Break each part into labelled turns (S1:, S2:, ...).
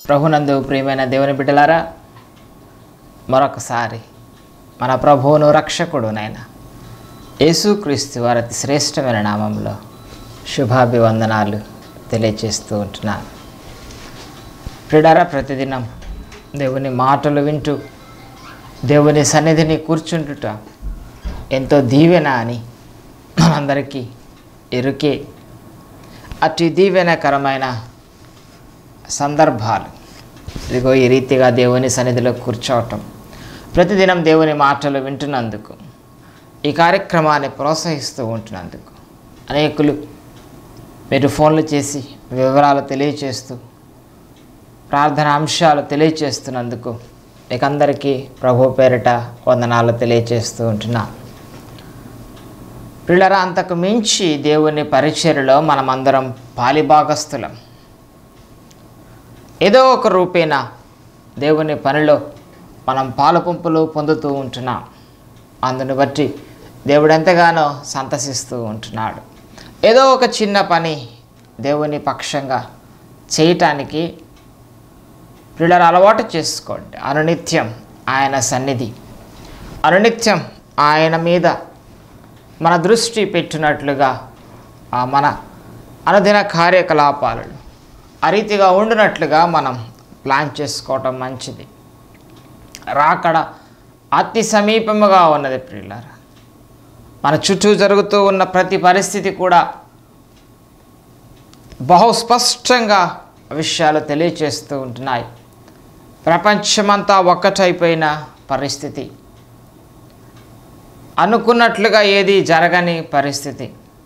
S1: ప్రభునందు ప్రియమైన దేవుని బిడ్డలారా మరొకసారి మన ప్రభువును రక్షకుడు నాయన యేసుక్రీస్తు వారి అతి శ్రేష్టమైన నామంలో శుభాభివందనాలు తెలియజేస్తూ ఉంటున్నాను ప్రిడారా ప్రతిదినం దేవుని మాటలు వింటూ దేవుని సన్నిధిని కూర్చుంటుట ఎంతో దీవెన అని మనందరికీ ఎరుకే అతి దీవెనకరమైన సందర్భాలు ఇదిగో ఈ రీతిగా దేవుని సన్నిధిలో కూర్చోవటం ప్రతిదినం దేవుని మాటలు వింటున్నందుకు ఈ కార్యక్రమాన్ని ప్రోత్సహిస్తూ ఉంటున్నందుకు అనేకులు మీరు ఫోన్లు చేసి వివరాలు తెలియచేస్తూ ప్రార్థన అంశాలు తెలియచేస్తున్నందుకు మీకందరికీ ప్రభు పేరిట వందనాలు తెలియచేస్తూ ఉంటున్నాను పిల్లరా అంతకు మించి దేవుని పరిచర్యలో మనమందరం పాలిభాగస్థులం ఏదో ఒక రూపేణ దేవుని పనిలో మనం పాలు పంపులు పొందుతూ ఉంటున్నాం అందుని బట్టి దేవుడు ఎంతగానో సంతసిస్తూ ఉంటున్నాడు ఏదో ఒక చిన్న పని దేవుని పక్షంగా చేయటానికి పిల్లలు అలవాటు చేసుకోండి అనునిత్యం ఆయన సన్నిధి అనునిత్యం ఆయన మీద మన దృష్టి పెట్టినట్లుగా ఆ మన అనుదిన కార్యకలాపాలను ఆ రీతిగా ఉండినట్లుగా మనం ప్లాన్ చేసుకోవటం మంచిది రాకడ అతి సమీపముగా ఉన్నది ప్రియులారా మన చుట్టూ జరుగుతూ ఉన్న ప్రతి పరిస్థితి కూడా బహు స్పష్టంగా విషయాలు తెలియచేస్తూ ఉంటున్నాయి ప్రపంచమంతా ఒక్కటైపోయిన పరిస్థితి అనుకున్నట్లుగా ఏది జరగని పరిస్థితి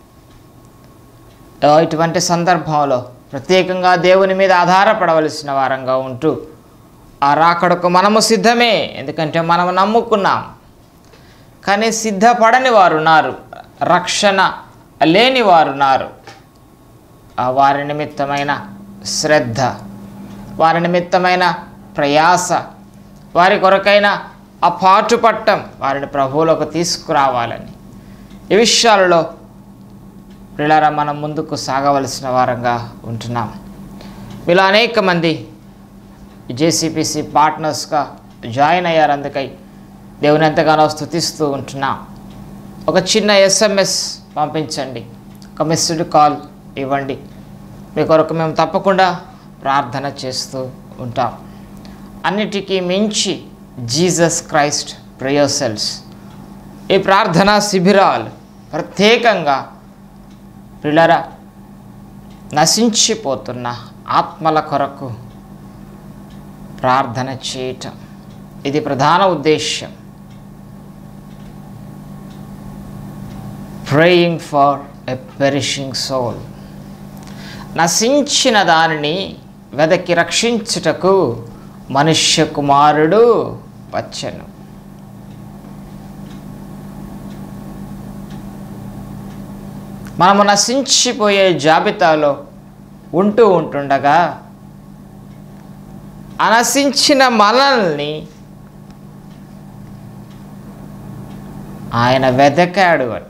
S1: ఆ, ఇటువంటి సందర్భంలో ప్రత్యేకంగా దేవుని మీద ఆధారపడవలసిన వారంగా ఉంటూ ఆ రాకడకు మనము సిద్ధమే ఎందుకంటే మనము నమ్ముకున్నాం కానీ సిద్ధపడని వారు ఉన్నారు రక్షణ లేని వారు ఉన్నారు ఆ వారి నిమిత్తమైన శ్రద్ధ వారి నిమిత్తమైన ప్రయాస వారి కొరకైన ఆ పాటుపట్టం వారిని ప్రభువులోకి తీసుకురావాలని ఈ విషయాలలో పిల్లరా మనం ముందుకు సాగవలసిన వారంగా ఉంటున్నాం మీలో అనేక మంది జేసీపీసీ పార్ట్నర్స్గా జాయిన్ అయ్యారు అందుకై దేవుని ఎంతగానో స్థుతిస్తూ ఉంటున్నాం ఒక చిన్న ఎస్ఎంఎస్ పంపించండి ఒక మిస్డ్ కాల్ ఇవ్వండి మీ కొరకు మేము తప్పకుండా ప్రార్థన చేస్తూ ఉంటాం అన్నిటికీ మించి జీసస్ క్రైస్ట్ ప్రేయర్ సెల్స్ ఈ ప్రార్థనా శిబిరాలు ప్రత్యేకంగా పిల్లరా నశించిపోతున్న ఆత్మల కొరకు ప్రార్థన చేయటం ఇది ప్రధాన ఉద్దేశ్యం praying for a perishing soul నశించిన దానిని వెదకి రక్షించుటకు మనుష్య కుమారుడు వచ్చెను మనము నశించిపోయే జాబితాలో ఉంటూ ఉంటుండగా అనసించిన మనల్ని ఆయన వెదకాడు అట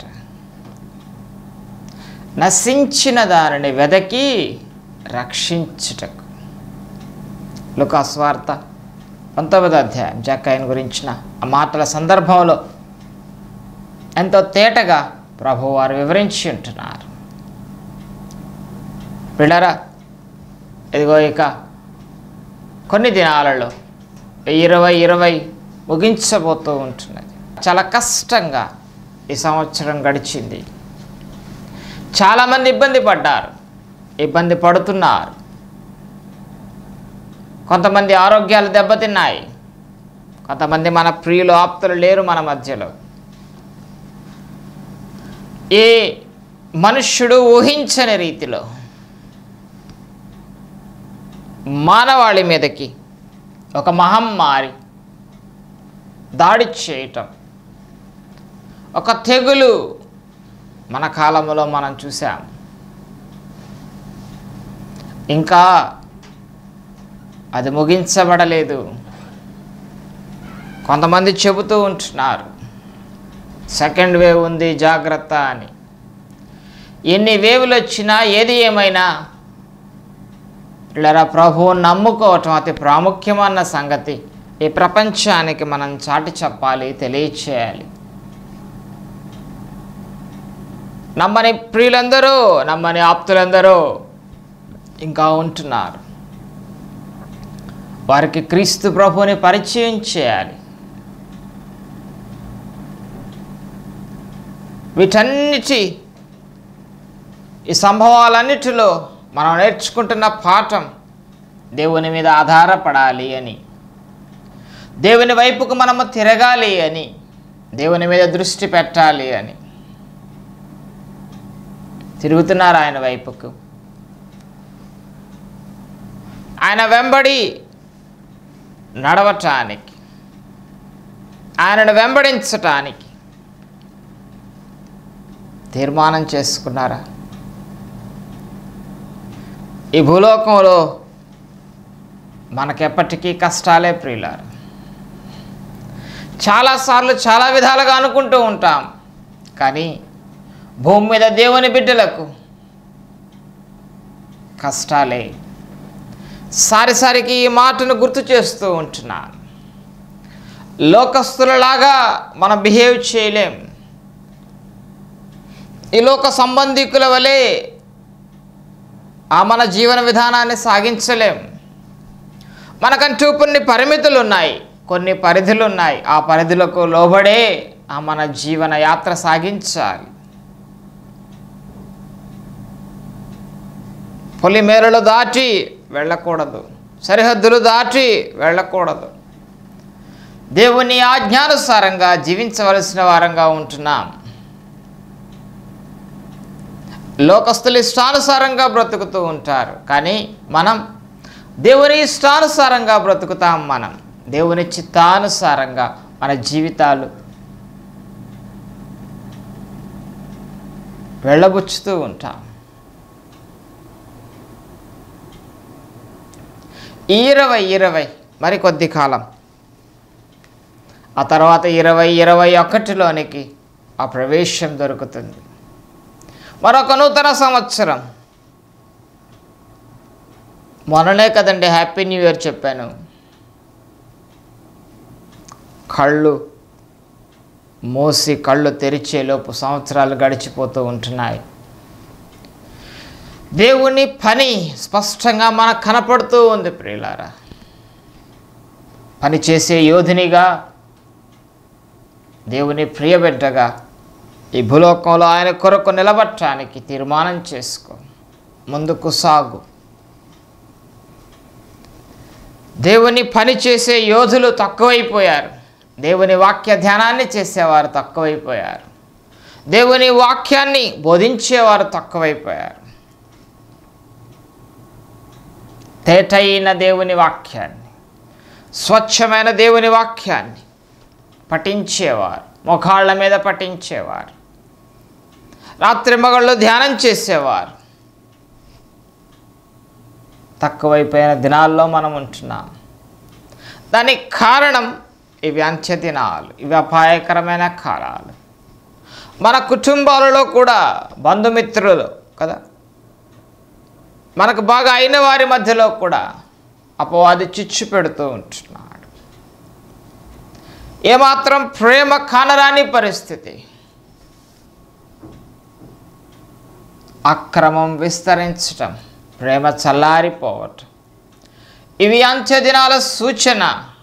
S1: నశించిన దానిని వెదకి రక్షించుటకు లుకాస్వార్త పంతొమ్మిదో అధ్యాయం జక్కాయన్ గురించిన ఆ మాటల సందర్భంలో ఎంతో తేటగా ప్రభువారు వివరించి ఉంటున్నారు పిల్లరా ఇదిగో ఇక కొన్ని దినాలలో ఇరవై ఇరవై ముగించబోతూ ఉంటున్నది చాలా కష్టంగా ఈ సంవత్సరం గడిచింది చాలామంది ఇబ్బంది పడ్డారు ఇబ్బంది పడుతున్నారు కొంతమంది ఆరోగ్యాలు దెబ్బతిన్నాయి కొంతమంది మన ప్రియులు ఆప్తులు లేరు మన మధ్యలో ఏ మనుష్యుడు ఊహించని రీతిలో మానవాళి మీదకి ఒక మహమ్మారి దాడి చేయటం ఒక తెగులు మన కాలంలో మనం చూసాం ఇంకా అది ముగించబడలేదు కొంతమంది చెబుతూ ఉంటున్నారు సెకండ్ వేవ్ ఉంది జాగ్రత్త అని ఎన్ని వేవులు వచ్చినా ఏది ఏమైనా ఇలా ప్రభువు నమ్ముకోవటం అతి ప్రాముఖ్యమన్న సంగతి ఈ ప్రపంచానికి మనం చాటి చెప్పాలి తెలియచేయాలి నమ్మని ప్రియులందరూ నమ్మని ఆప్తులందరూ ఇంకా ఉంటున్నారు వారికి క్రీస్తు ప్రభువుని పరిచయం చేయాలి వీటన్నిటి ఈ సంభవాలన్నిటిలో మనం నేర్చుకుంటున్న పాఠం దేవుని మీద ఆధారపడాలి అని దేవుని వైపుకు మనము తిరగాలి అని దేవుని మీద దృష్టి పెట్టాలి అని తిరుగుతున్నారు ఆయన వైపుకు ఆయన వెంబడి నడవటానికి ఆయనను వెంబడించటానికి తీర్మానం చేసుకున్నారా ఈ భూలోకంలో మనకెప్పటికీ కష్టాలే ప్రియులారు చాలాసార్లు చాలా విధాలుగా అనుకుంటూ ఉంటాం కానీ భూమి మీద దేవుని బిడ్డలకు కష్టాలే సారిసారికి ఈ మాటను గుర్తు చేస్తూ ఉంటున్నాను లోకస్తులలాగా మనం బిహేవ్ చేయలేం ఈ లోక సంబంధికుల వలె ఆ మన జీవన విధానాన్ని సాగించలేం మనకంటూ కొన్ని పరిమితులు ఉన్నాయి కొన్ని పరిధులు ఉన్నాయి ఆ పరిధులకు లోబడే ఆ మన జీవన యాత్ర సాగించాలి పొలిమేరలు దాటి వెళ్ళకూడదు సరిహద్దులు దాటి వెళ్ళకూడదు దేవుని ఆజ్ఞానుసారంగా జీవించవలసిన వారంగా ఉంటున్నాం లోకస్తులు ఇష్టానుసారంగా బ్రతుకుతూ ఉంటారు కానీ మనం దేవుని ఇష్టానుసారంగా బ్రతుకుతాం మనం దేవుని చిత్తానుసారంగా మన జీవితాలు వెళ్ళబుచ్చుతూ ఉంటాం ఇరవై ఇరవై మరి కొద్ది కాలం ఆ తర్వాత ఇరవై ఇరవై ఒకటిలోనికి ఆ ప్రవేశం దొరుకుతుంది మరొక నూతన సంవత్సరం మొన్ననే కదండి హ్యాపీ న్యూ ఇయర్ చెప్పాను కళ్ళు మూసి కళ్ళు తెరిచేలోపు సంవత్సరాలు గడిచిపోతూ ఉంటున్నాయి దేవుని పని స్పష్టంగా మనకు కనపడుతూ ఉంది ప్రియులారా పని చేసే యోధునిగా దేవుని ప్రియబిడ్డగా ఈ భూలోకంలో ఆయన కొరకు నిలబట్టడానికి తీర్మానం చేసుకో ముందుకు సాగు దేవుని పని చేసే యోధులు తక్కువైపోయారు దేవుని వాక్య ధ్యానాన్ని చేసేవారు తక్కువైపోయారు దేవుని వాక్యాన్ని బోధించేవారు తక్కువైపోయారు తేటైన దేవుని వాక్యాన్ని స్వచ్ఛమైన దేవుని వాక్యాన్ని పఠించేవారు ముఖాళ్ళ మీద పఠించేవారు రాత్రి మగళ్ళు ధ్యానం చేసేవారు తక్కువైపోయిన దినాల్లో మనం ఉంటున్నాం దానికి కారణం ఇవి అంత్య దినాలు ఇవి అపాయకరమైన కాలాలు మన కుటుంబాలలో కూడా బంధుమిత్రులు కదా మనకు బాగా అయిన వారి మధ్యలో కూడా అపవాది చిచ్చు పెడుతూ ఉంటున్నాడు ఏమాత్రం ప్రేమ కానరాని పరిస్థితి అక్రమం విస్తరించటం ప్రేమ చల్లారిపోవటం ఇవి అంత్య దినాల సూచన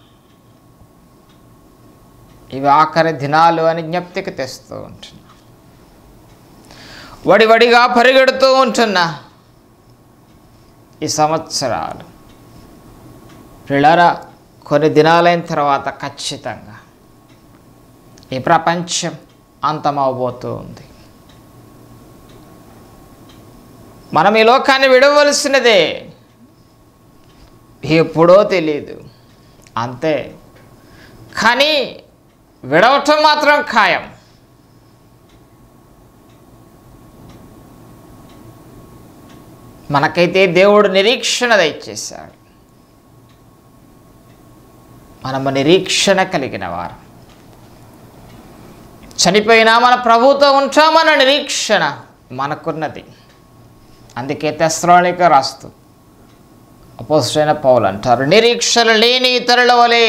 S1: ఇవి ఆఖరి దినాలు అని జ్ఞప్తికి తెస్తూ ఉంటున్నా వడివడిగా పరిగెడుతూ ఉంటున్నా ఈ సంవత్సరాలు పిల్లరా కొన్ని దినాలైన తర్వాత ఖచ్చితంగా ఈ ప్రపంచం అంతమవబోతూ ఉంది మనం ఈ లోకాన్ని విడవలసినదే ఎప్పుడో తెలియదు అంతే కానీ విడవటం మాత్రం ఖాయం మనకైతే దేవుడు నిరీక్షణ దయచేశాడు మనము నిరీక్షణ కలిగిన వారు చనిపోయినా మన ప్రభుతో ఉంటామన్న నిరీక్షణ మనకున్నది అందుకే తెస్రోళిక రాస్తూ అపోజిట్ పౌలు అంటారు నిరీక్షణ లేని ఇతరుల వలె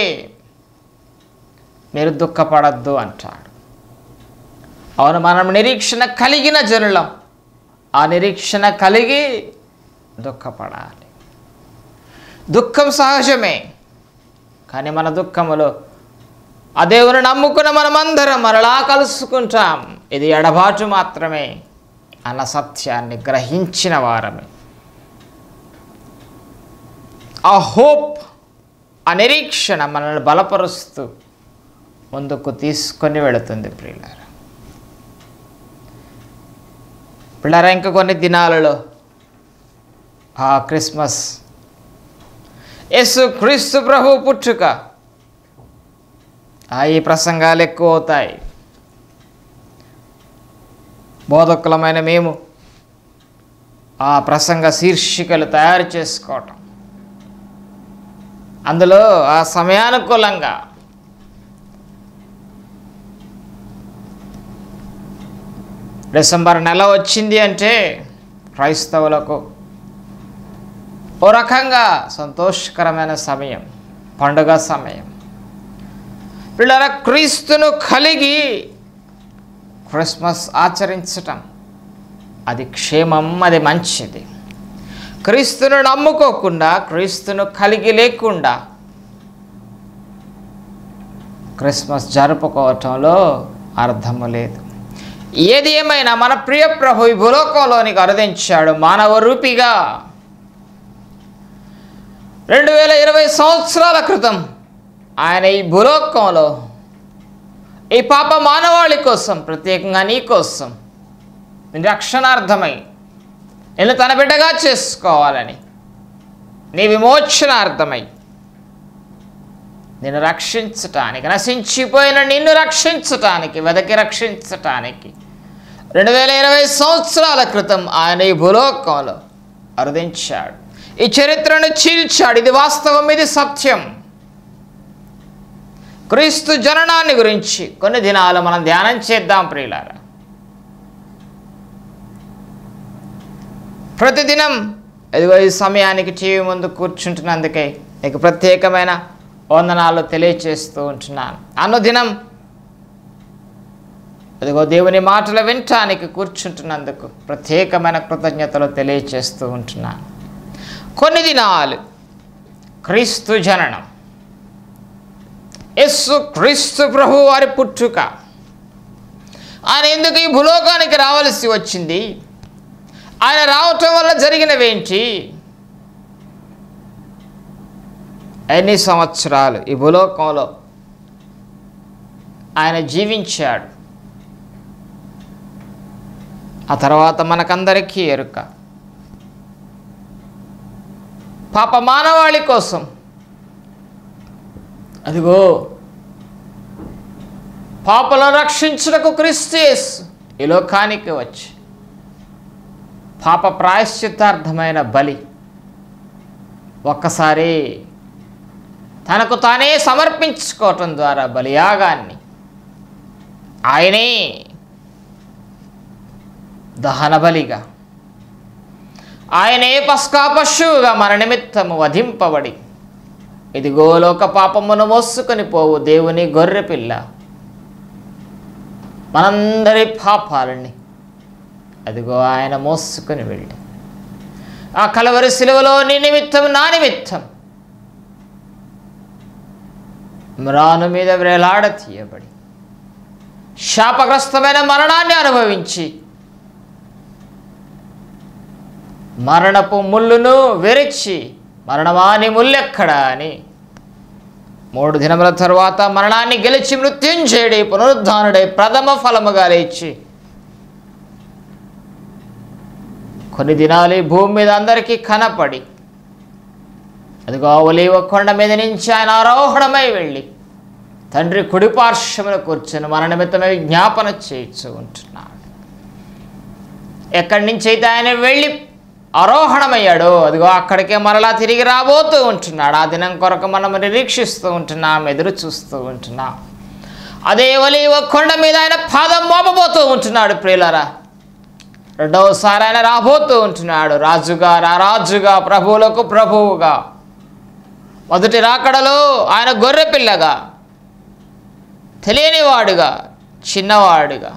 S1: మీరు దుఃఖపడద్దు అంటాడు అవును మనం నిరీక్షణ కలిగిన జనులం ఆ నిరీక్షణ కలిగి దుఃఖపడాలి దుఃఖం సహజమే కానీ మన దుఃఖములో ఆ దేవుని నమ్ముకున్న మనమందరం మరలా కలుసుకుంటాం ఇది ఎడబాటు మాత్రమే అన్న సత్యాన్ని గ్రహించిన వారమే ఆ హోప్ ఆ నిరీక్షణ మనల్ని బలపరుస్తూ ముందుకు తీసుకొని వెళుతుంది ప్రియులారా పిల్లరా ఇంకా కొన్ని దినాలలో ఆ క్రిస్మస్ యేసు క్రీస్తు ప్రభు పుట్టుక ఆ ఈ ప్రసంగాలు ఎక్కువ అవుతాయి బోధకులమైన మేము ఆ ప్రసంగ శీర్షికలు తయారు చేసుకోవటం అందులో ఆ సమయానుకూలంగా డిసెంబర్ నెల వచ్చింది అంటే క్రైస్తవులకు ఓ రకంగా సంతోషకరమైన సమయం పండుగ సమయం పిల్లల క్రీస్తును కలిగి క్రిస్మస్ ఆచరించటం అది క్షేమం అది మంచిది క్రీస్తును నమ్ముకోకుండా క్రీస్తును కలిగి లేకుండా క్రిస్మస్ జరుపుకోవటంలో అర్థము లేదు ఏది ఏమైనా మన ప్రియ ప్రభు ఈ భూలోకంలోనికి అరుదించాడు మానవ రూపిగా రెండు వేల ఇరవై సంవత్సరాల క్రితం ఆయన ఈ భూలోకంలో ఈ పాప మానవాళి కోసం ప్రత్యేకంగా నీ కోసం నీ రక్షణార్థమై నేను తన బిడ్డగా చేసుకోవాలని నీ విమోచనార్థమై నిన్ను రక్షించటానికి నశించిపోయిన నిన్ను రక్షించటానికి వెదకి రక్షించటానికి రెండు వేల ఇరవై సంవత్సరాల క్రితం ఆయన ఈ భూలోకంలో అరుదించాడు ఈ చరిత్రను చీల్చాడు ఇది వాస్తవం ఇది సత్యం క్రీస్తు జననాన్ని గురించి కొన్ని దినాలు మనం ధ్యానం చేద్దాం ప్రియులారా ప్రతిదినం ఇదిగో ఈ సమయానికి టీవీ ముందు కూర్చుంటున్నందుకే నీకు ప్రత్యేకమైన వందనాలు తెలియచేస్తూ ఉంటున్నాను అనుదినం ఇదిగో దేవుని మాటలు వినటానికి కూర్చుంటున్నందుకు ప్రత్యేకమైన కృతజ్ఞతలు తెలియచేస్తూ ఉంటున్నాను కొన్ని దినాలు క్రీస్తు జననం యస్సు క్రీస్తు ప్రభు వారి పుట్టుక ఆయన ఎందుకు ఈ భూలోకానికి రావాల్సి వచ్చింది ఆయన రావటం వల్ల జరిగినవేంటి ఎన్ని సంవత్సరాలు ఈ భూలోకంలో ఆయన జీవించాడు ఆ తర్వాత మనకందరికీ ఎరుక పాప మానవాళి కోసం అదిగో పాపలను రక్షించుటకు క్రీస్తు యేసు ఈ లోకానికి వచ్చి పాప ప్రాయశ్చిత్తార్థమైన బలి ఒక్కసారి తనకు తానే సమర్పించుకోవటం ద్వారా బలియాగాన్ని ఆయనే దహన బలిగా ఆయనే పస్కా పశువుగా మన నిమిత్తము వధింపబడి ఇదిగో లోక పాపమును మోసుకొని పోవు దేవుని గొర్రె పిల్ల మనందరి పాపాలని అదిగో ఆయన మోసుకొని వెళ్ళి ఆ కలవరి సిలువలో నీ నిమిత్తం నా నిమిత్తం మ్రాను మీద వేలాడ తీయబడి శాపగ్రస్తమైన మరణాన్ని అనుభవించి మరణపు ముళ్ళును విరిచి మరణమాని ముల్లెక్కడా అని మూడు దినముల తరువాత మరణాన్ని గెలిచి మృత్యుంజయుడి పునరుద్ధానుడై ప్రథమ ఫలముగా లేచి కొన్ని దినాలు ఈ భూమి మీద అందరికీ కనపడి అదిగో ఒలీవ కొండ మీద నుంచి ఆయన ఆరోహణమై వెళ్ళి తండ్రి కుడి పార్శ్వమున కూర్చొని మన నిమిత్తమే జ్ఞాపన చేయించు ఉంటున్నాడు ఎక్కడి నుంచి అయితే ఆయన వెళ్ళి ఆరోహణమయ్యాడో అదిగో అక్కడికే మరలా తిరిగి రాబోతూ ఉంటున్నాడు ఆ దినం కొరకు మనం నిరీక్షిస్తూ ఉంటున్నాం ఎదురు చూస్తూ ఉంటున్నాం అదే ఒలీవ కొండ మీద ఆయన పాదం మోపబోతూ ఉంటున్నాడు ప్రియులరా రెండవసారి ఆయన రాబోతూ ఉంటున్నాడు రాజుగా రారాజుగా ప్రభువులకు ప్రభువుగా మొదటి రాకడలో ఆయన గొర్రె పిల్లగా తెలియనివాడుగా చిన్నవాడుగా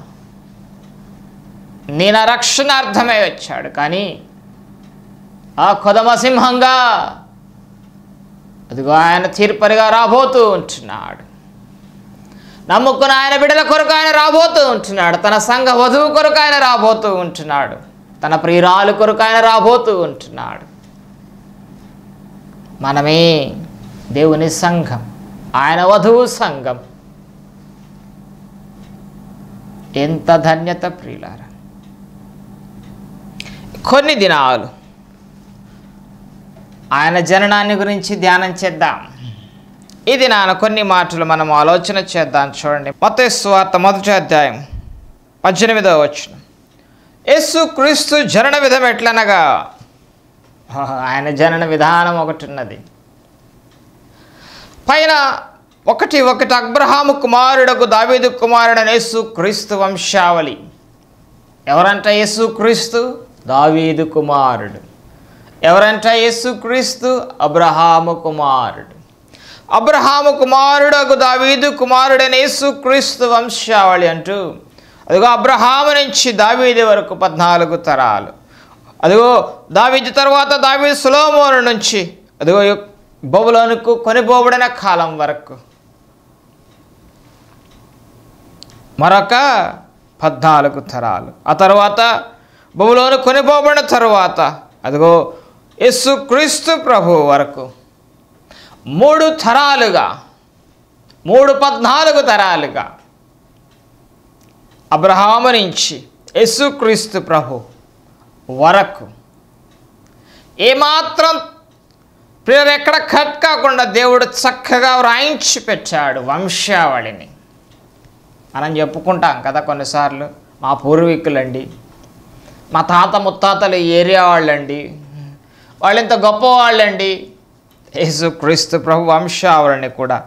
S1: నేను రక్షణార్థమై వచ్చాడు కానీ ఆ కొదమ సింహంగా అదిగో ఆయన తీర్పరిగా రాబోతూ ఉంటున్నాడు నమ్ముకున్న ఆయన బిడ్డల కొరకు ఆయన రాబోతూ ఉంటున్నాడు తన సంఘ వధువు కొరకు ఆయన రాబోతూ ఉంటున్నాడు తన ప్రియురాలు కొరకు ఆయన రాబోతూ ఉంటున్నాడు మనమే దేవుని సంఘం ఆయన వధువు సంఘం ఎంత ధన్యత ప్రియులారా కొన్ని దినాలు ఆయన జననాన్ని గురించి ధ్యానం చేద్దాం ఇది నాన్న కొన్ని మాటలు మనం ఆలోచన చేద్దాం చూడండి మొత్త స్వార్త మొదటి అధ్యాయం పద్దెనిమిదవ వచ్చిన యేసు క్రీస్తు జనన విధం ఎట్లనగా ఆహా, ఆయన జనన విధానం ఒకటి ఉన్నది పైన ఒకటి ఒకటి అబ్రహాము కుమారుడకు దావీదు కుమారుడని యేసు క్రీస్తు వంశావళి ఎవరంట యేసు క్రీస్తు దావీదు కుమారుడు ఎవరంట యేసు క్రీస్తు అబ్రహాము కుమారుడు అబ్రహాము కుమారుడకు దావీదు కుమారుడైన యేసు క్రీస్తు వంశావళి అంటూ అదిగో అబ్రహాము నుంచి దావీదు వరకు పద్నాలుగు తరాలు అదిగో దావీదు తర్వాత దావీదు సులోమోను నుంచి అదిగో బొబులోనుకు కొనిపోబడిన కాలం వరకు మరొక పద్నాలుగు తరాలు ఆ తర్వాత బొబులోను కొనిపోబడిన తరువాత అదిగో యేసు క్రీస్తు ప్రభు వరకు మూడు తరాలుగా మూడు పద్నాలుగు తరాలుగా అబ్రహాము నుంచి యేసుక్రీస్తు ప్రభు వరకు ఏమాత్రం ప్రియులు ఎక్కడ కట్ కాకుండా దేవుడు చక్కగా వ్రాయించి పెట్టాడు వంశావళిని మనం చెప్పుకుంటాం కదా కొన్నిసార్లు మా పూర్వీకులండి మా తాత ముత్తాతలు ఈ ఏరియా వాళ్ళండి వాళ్ళు ఇంత గొప్పవాళ్ళండి యేసు క్రీస్తు ప్రభు వంశావళిని కూడా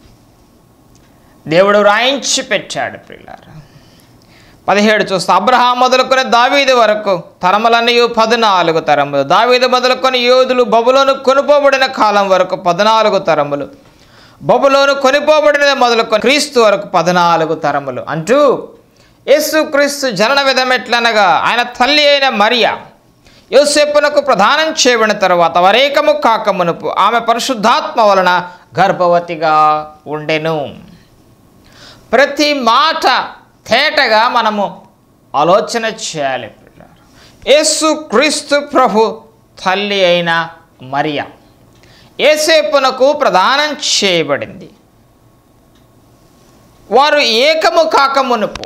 S1: దేవుడు వ్రాయించి పెట్టాడు పిల్లారా పదిహేడు చూస్తే అబ్రహాం మొదలుకొని దావీదు వరకు తరములన్నీ పద్నాలుగు తరములు దావీదు మొదలుకొని యోధులు బబులోను కొనుపోబడిన కాలం వరకు పద్నాలుగు తరములు బబులోను కొనిపోబడినది మొదలుకొని క్రీస్తు వరకు పద్నాలుగు తరములు అంటూ యేసు క్రీస్తు జనన విధం ఎట్లనగా ఆయన తల్లి అయిన మరియా యోసేపునకు ప్రదానం చేయబడిన తరువాత వరేకము కాకమునుపు ఆమె పరిశుద్ధాత్మ వలన గర్భవతిగా ఉండెను ప్రతి మాట తేటగా మనము ఆలోచన చేయాలి పిల్లలు యేసు క్రీస్తు ప్రభు తల్లి అయిన మరియా ఏసేపునకు ప్రదానం చేయబడింది వారు ఏకము కాకమునుపు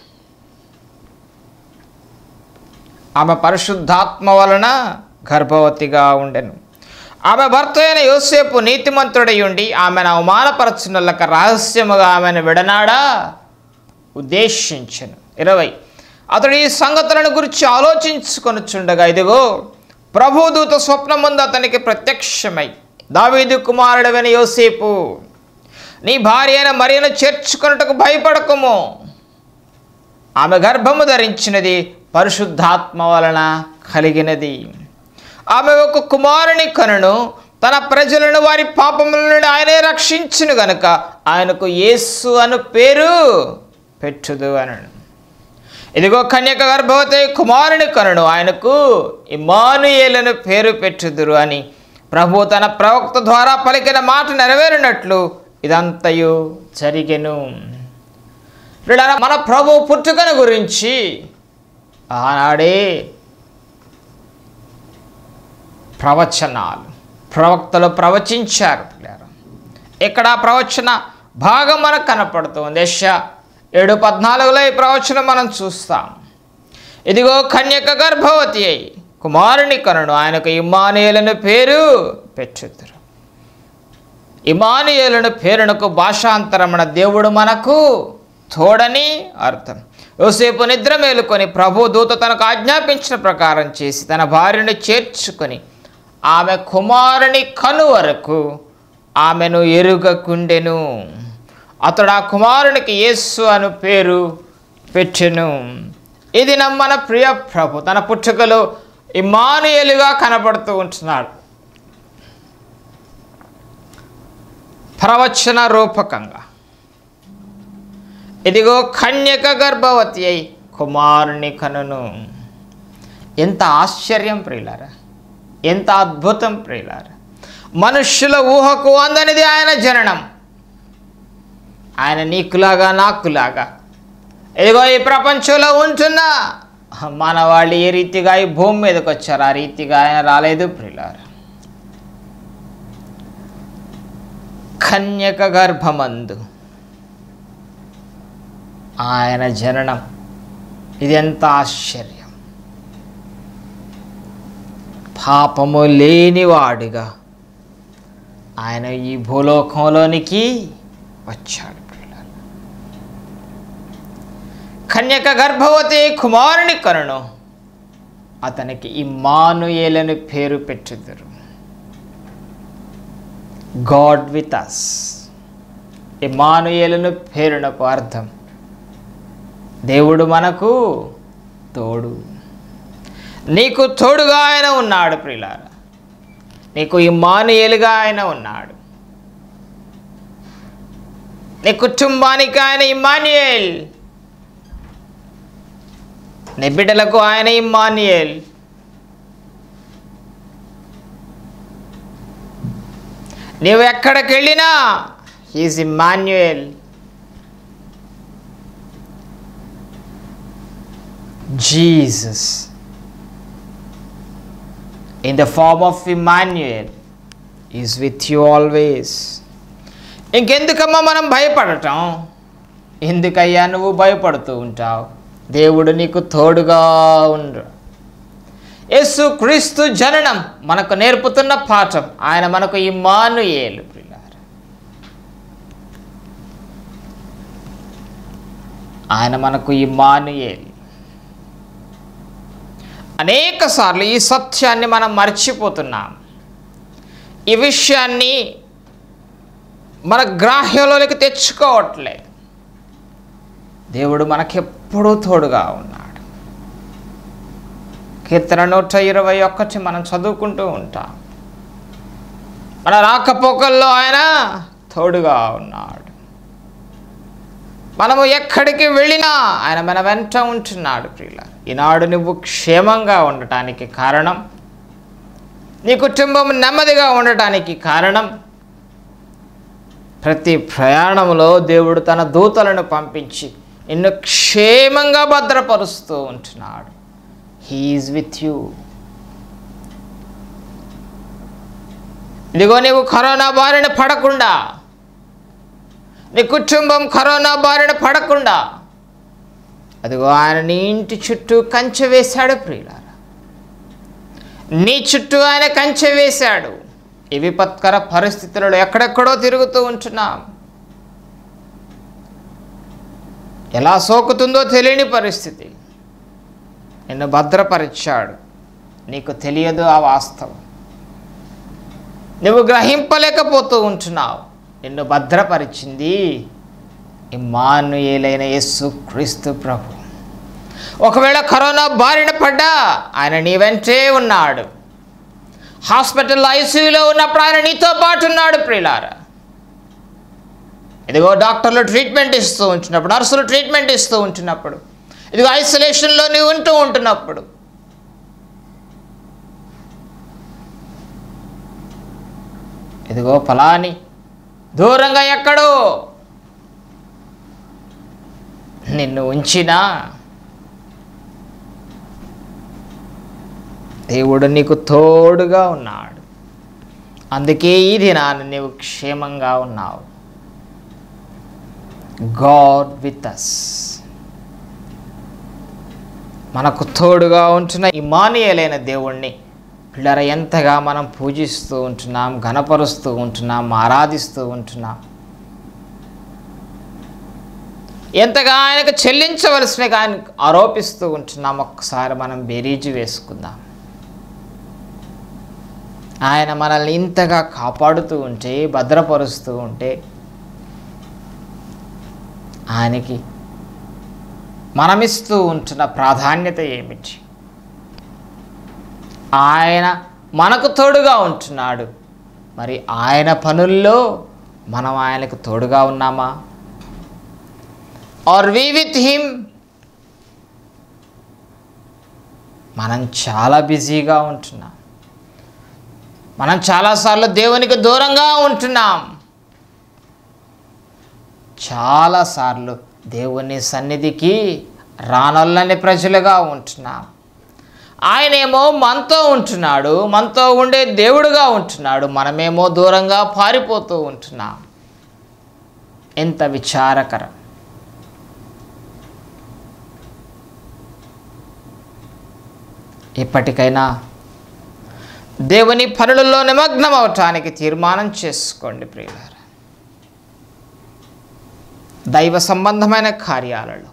S1: ఆమె పరిశుద్ధాత్మ వలన గర్భవతిగా ఉండెను ఆమె భర్త అయిన యోసేపు నీతిమంతుడై ఉండి ఆమెను అవమానపరచునల్లక రహస్యముగా ఆమెను విడనాడా ఉద్దేశించను ఇరవై అతడు ఈ సంగతులను గురించి ఆలోచించుకొనుచుండగా ఇదిగో ప్రభుదూత స్వప్నముందు అతనికి ప్రత్యక్షమై దావీదు కుమారుడవైన యోసేపు నీ భార్య అయిన మరియను చేర్చుకొనుటకు భయపడకుము ఆమె గర్భము ధరించినది పరిశుద్ధాత్మ వలన కలిగినది ఆమె ఒక కుమారుని కనును తన ప్రజలను వారి పాపముల నుండి ఆయనే రక్షించును గనుక ఆయనకు యేసు అను పేరు పెట్టుదు అనను ఇదిగో కన్యక గర్భవతి కుమారుని కనును ఆయనకు ఇమానుయేలను పేరు పెట్టుదురు అని ప్రభు తన ప్రవక్త ద్వారా పలికిన మాట నెరవేరినట్లు ఇదంతయు జరిగెను ప్రియులారా, మన ప్రభు పుట్టుకను గురించి ఆనాడే ప్రవచనాలు ప్రవక్తలు ప్రవచించారు పిల్లారా. ఇక్కడ ఆ ప్రవచన భాగం మనకు కనపడుతుంది యశ ఏడు పద్నాలుగులో ఈ ప్రవచనం మనం చూస్తాం ఇదిగో కన్యక గర్భవతి అయి కుమారుని కనుడు ఆయనకు ఇమానుయేలను పేరు పెట్టుదురు ఇమానుయేలును పేరునకు భాషాంతరమున దేవుడు మనకు తోడని అర్థం యోసేపు నిద్ర మేలుకొని ప్రభు దూత తనకు ఆజ్ఞాపించిన ప్రకారం చేసి తన భార్యను చేర్చుకొని ఆమె కుమారుని కను వరకు ఆమెను ఎరుగకుండెను అతడు ఆ కుమారునికి యేసు అను పేరు పెట్టెను ఇది మన ప్రియ ప్రభు తన పుట్టుకలో ఇమానుయేలుగా కనపడుతూ ఉంటున్నాడు ప్రవచన రూపకంగా ఇదిగో కన్యక గర్భవతి అయి కుమారుని కనును ఎంత ఆశ్చర్యం ప్రియులారా ఎంత అద్భుతం ప్రియులారా మనుష్యుల ఊహకు అందనిది ఆయన జననం ఆయన నీకులాగా నాకులాగా ఇదిగో ఈ ప్రపంచంలో ఉంటున్న మన వాళ్ళు ఏ రీతిగా ఈ భూమి మీదకి వచ్చారు ఆ రీతిగా ఆయన రాలేదు ప్రియులారా కన్యక గర్భమందు ఆయన జననం ఇది ఎంత ఆశ్చర్యం పాపము లేనివాడుగా ఆయన ఈ భూలోకంలోనికి వచ్చాడు పిల్లలు కన్యక గర్భవతి కుమారుని కరుణు అతనికి ఇమ్మానుయేలని పేరు పెట్టుదురు గాడ్ విత్ అస్ ఇమానుయేలను పేరునకు అర్థం దేవుడు మనకు తోడు నీకు తోడుగా ఆయన ఉన్నాడు ప్రియులారా నీకు ఇమానుయేలుగా ఆయన ఉన్నాడు నీ కుటుంబానికి ఆయన ఇమానుయేల్ నీ బిడ్డలకు ఆయన ఇమానుయేల్ నీవు ఎక్కడికి వెళ్ళినా he's Immanuel Jesus in the form of Immanuel is with you always ఇంకెందుకమ్మా మనం భయపడటం ఎందుకయ్యా నువ్వు భయపడుతూ ఉంటావు దేవుడు నీకు తోడుగా ఉండు యేసు క్రీస్తు జననం మనకు నేర్పుతున్న పాఠం ఆయన మనకు ఇమానుయేలు ప్రియులారా ఆయన మనకు ఇమానుయేలు అనేక సార్లు ఈ సత్యాన్ని మనం మర్చిపోతున్నాం ఈ విషయాన్ని మన గ్రాహ్యంలోనికి తెచ్చుకోవట్లేదు దేవుడు మనకెప్పుడూ తోడుగా ఉన్నాడు కీర్తన నూట ఇరవై ఒక్కటి మనం చదువుకుంటూ ఉంటాం మన రాకపోకల్లో ఆయన తోడుగా ఉన్నాడు మనము ఎక్కడికి వెళ్ళినా ఆయన మన వెంట ఉంటున్నాడు ప్రియుల ఈనాడు నువ్వు క్షేమంగా ఉండటానికి కారణం నీ కుటుంబం నెమ్మదిగా ఉండటానికి కారణం ప్రతి ప్రయాణంలో దేవుడు తన దూతలను పంపించి నిన్ను క్షేమంగా భద్రపరుస్తూ ఉంటున్నాడు హీఈస్ విత్ యూ ఇదిగో నీవు కరోనా బారిన పడకుండా నీ కుటుంబం కరోనా బారిన పడకుండా అదిగో ఆయన నీ ఇంటి చుట్టూ కంచె వేశాడు ప్రియులారా నీ చుట్టూ ఆయన కంచె వేశాడు ఈ విపత్కర పరిస్థితులలో ఎక్కడెక్కడో తిరుగుతూ ఉంటున్నాం ఎలా సోకుతుందో తెలియని పరిస్థితి నిన్ను భద్రపరిచాడు నీకు తెలియదు ఆ వాస్తవం నువ్వు గ్రహింపలేకపోతూ ఉంటున్నావు నిన్ను భద్రపరిచింది ఇమ్మానుయేలైన యేసు క్రీస్తు ప్రభు ఒకవేళ కరోనా బారిన పడ్డా ఆయన నీ వెంటే ఉన్నాడు హాస్పిటల్ ఐసీయూలో ఉన్నప్పుడు ఆయన నీతో పాటు ఉన్నాడు ప్రియులారా ఇదిగో డాక్టర్లు ట్రీట్మెంట్ ఇస్తూ ఉంటున్నప్పుడు నర్సులు ట్రీట్మెంట్ ఇస్తూ ఉంటున్నప్పుడు ఇదిగో ఐసోలేషన్లో నీవు ఉంటూ ఉంటున్నప్పుడు ఇదిగో ఫలాని దూరంగా ఎక్కడో నిన్ను ఉంచినా దేవుడు నీకు తోడుగా ఉన్నాడు అందుకే ఈ దినాన్ని నీవు క్షేమంగా ఉన్నావు గాడ్ విత్ అస్ మనకు తోడుగా ఉంటున్న ఇమానియలైన దేవుణ్ణి పిల్లర ఎంతగా మనం పూజిస్తూ ఉంటున్నాం ఘనపరుస్తూ ఉంటున్నాం ఆరాధిస్తూ ఉంటున్నాం ఎంతగా ఆయనకు చెల్లించవలసినగా ఆయన ఆరోపిస్తూ ఉంటున్నాం ఒక్కసారి మనం బెరీజు వేసుకుందాం ఆయన మనల్ని ఇంతగా కాపాడుతూ ఉంటే భద్రపరుస్తూ ఉంటే ఆయనకి మనమిస్తూ ఉంటున్న ప్రాధాన్యత ఏమిటి ఆయన మనకు తోడుగా ఉంటున్నాడు మరి ఆయన పనుల్లో మనం ఆయనకు తోడుగా ఉన్నామా ఆర్ వి విత్ హిమ్ మనం చాలా బిజీగా ఉంటున్నాం మనం చాలాసార్లు దేవునికి దూరంగా ఉంటున్నాం చాలాసార్లు దేవుని సన్నిధికి రానొల్లని ప్రజలుగా ఉంటున్నాం ఆయనేమో మనతో ఉంటున్నాడు మనతో ఉండే దేవుడుగా ఉంటున్నాడు మనమేమో దూరంగా పారిపోతూ ఉంటున్నాం ఎంత విచారకరం ఇప్పటికైనా దేవుని పనులలో నిమగ్నం అవటానికి తీర్మానం చేసుకోండి ప్రియులారా దైవ సంబంధమైన కార్యాలలో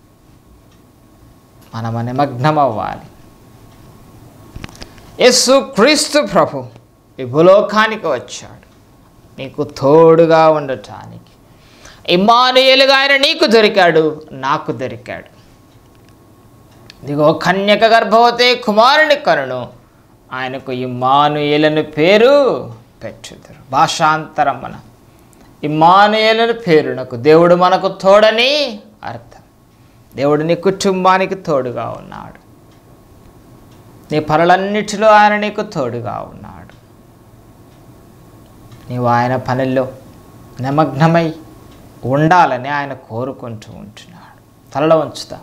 S1: మనము నిమగ్నం అవ్వాలి యేసు క్రీస్తు ప్రభు ఈ భూలోకానికి వచ్చాడు నీకు తోడుగా ఉండటానికి ఇమ్మానుయేలుగా ఆయన నీకు దొరికాడు నాకు దొరికాడు ఇదిగో కన్యక గర్భవతి కుమారుని కనును ఆయనకు ఇమ్మానుయేలను పేరు పెట్టుదురు భాషాంతరం మన ఇమ్మానుయేలను పేరునకు దేవుడు మనకు తోడని అర్థం దేవుడు నీ కుటుంబానికి తోడుగా ఉన్నాడు నీ పనులన్నిటిలో ఆయన నీకు తోడుగా ఉన్నాడు నీవు ఆయన పనుల్లో నిమగ్నమై ఉండాలని ఆయన కోరుకుంటూ ఉంటున్నాడు తలలో ఉంచుతా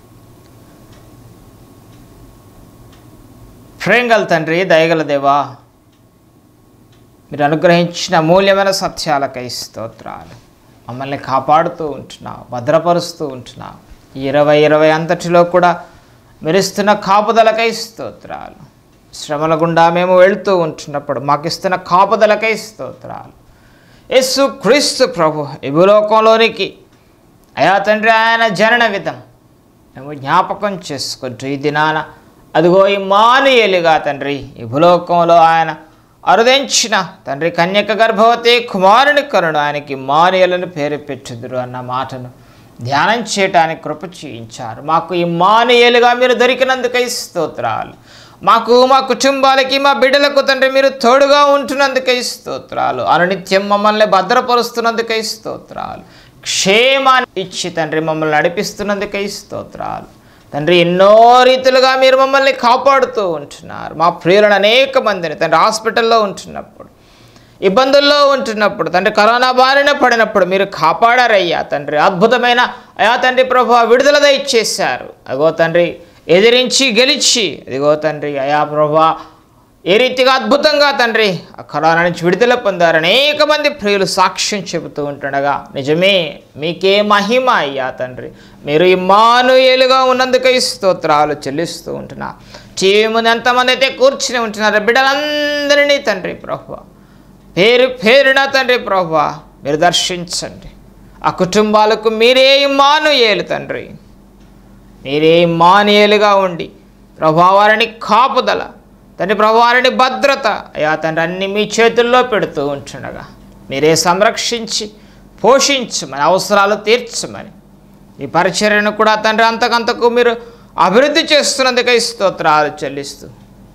S1: ప్రేంగల తండ్రి దయగల దేవా మీరు అనుగ్రహించిన అమూల్యమైన సత్యాలకై స్తోత్రాలు మమ్మల్ని కాపాడుతూ ఉంటున్నావు భద్రపరుస్తూ ఉంటున్నావు ఈ ఇరవై ఇరవై అంతటిలో కూడా మెరుస్తున్న కాపుదలకై స్తోత్రాలు శ్రమల గుండా మేము వెళుతూ ఉంటున్నప్పుడు మాకు ఇస్తున్న కాపుదలకై స్తోత్రాలు యేసు క్రీస్తు ప్రభు ఈ భూలోకంలోనికి అయా తండ్రి ఆయన జనన విధం మేము జ్ఞాపకం చేసుకుంటూ ఈ దినాన అదిగో ఈ మానుయేలుగా తండ్రి ఈ భూలోకంలో ఆయన అరుదించిన తండ్రి కన్యక గర్భవతి కుమారుని కరుణ ఆయనకి మానుయేలను పేరు పెట్టుదురు అన్న మాటను ధ్యానం చేయటానికి కృప చేయించారు మాకు ఈ మానుయేలుగా మీరు దొరికినందుకై స్తోత్రాలు మాకు మా కుటుంబాలకి మా బిడ్డలకు తండ్రి మీరు తోడుగా ఉంటున్నందుకై స్తోత్రాలు అనునిత్యం మమ్మల్ని భద్రపరుస్తున్నందుకై స్తోత్రాలు క్షేమాన్ని ఇచ్చి తండ్రి మమ్మల్ని నడిపిస్తున్నందుకై స్తోత్రాలు తండ్రి ఎన్నో రీతులుగా మీరు మమ్మల్ని కాపాడుతూ ఉంటున్నారు మా ప్రియులను అనేక మందిని తండ్రి హాస్పిటల్లో ఉంటున్నప్పుడు ఇబ్బందుల్లో ఉంటున్నప్పుడు తండ్రి కరోనా బారిన పడినప్పుడు మీరు కాపాడారయ్యా తండ్రి అద్భుతమైన అయా తండ్రి ప్రభు విడుదల దయచేశారు అగో తండ్రి ఎదిరించి గెలిచి అదిగో తండ్రి అయా ప్రభా ఏ రీతిగా అద్భుతంగా తండ్రి ఆ కరోనా నుంచి విడుదల పొందారు అనేక మంది ప్రియులు సాక్ష్యం చెబుతూ ఉంటుండగా నిజమే మీకే మహిమ అయ్యా తండ్రి మీరు ఇమ్మానుయేలుగా ఉన్నందుకై స్తోత్రాలు చెల్లిస్తూ ఉంటున్నా టీవీ ముందు ఎంతమంది అయితే కూర్చుని ఉంటున్నారు బిడ్డలందరినీ తండ్రి ప్రభు పేరు పేరున తండ్రి ప్రభు మీరు దర్శించండి ఆ కుటుంబాలకు మీరే ఇమ్మానుయేలు తండ్రి మీరే మానియలుగా ఉండి ప్రభావారిని కాపుదల తండ్రి ప్రభావారిని భద్రత అయ్యా తండ్రి అన్ని మీ చేతుల్లో పెడుతూ ఉంటుండగా మీరే సంరక్షించి పోషించమని అవసరాలు తీర్చమని ఈ పరిచర్యను కూడా తండ్రి అంతకంతకు మీరు అభివృద్ధి చేస్తున్నందుకై స్తోత్రాలు చెల్లిస్తూ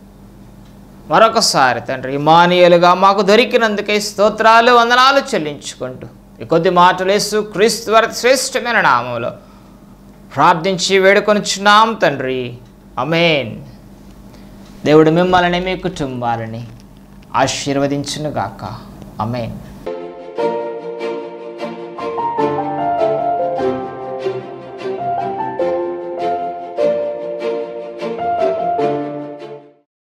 S1: మరొకసారి తండ్రి ఇమానియలుగా మాకు దొరికినందుకై స్తోత్రాలు వందనాలు చెల్లించుకుంటూ ఈ కొద్ది మాటలు యేసు క్రీస్తు వారి శ్రేష్టమైన నామంలో ప్రార్థించి వేడుకొనిచున్నాం తండ్రి అమేన్ దేవుడు మిమ్మల్ని మీ కుటుంబాలని ఆశీర్వదించునుగాక అమేన్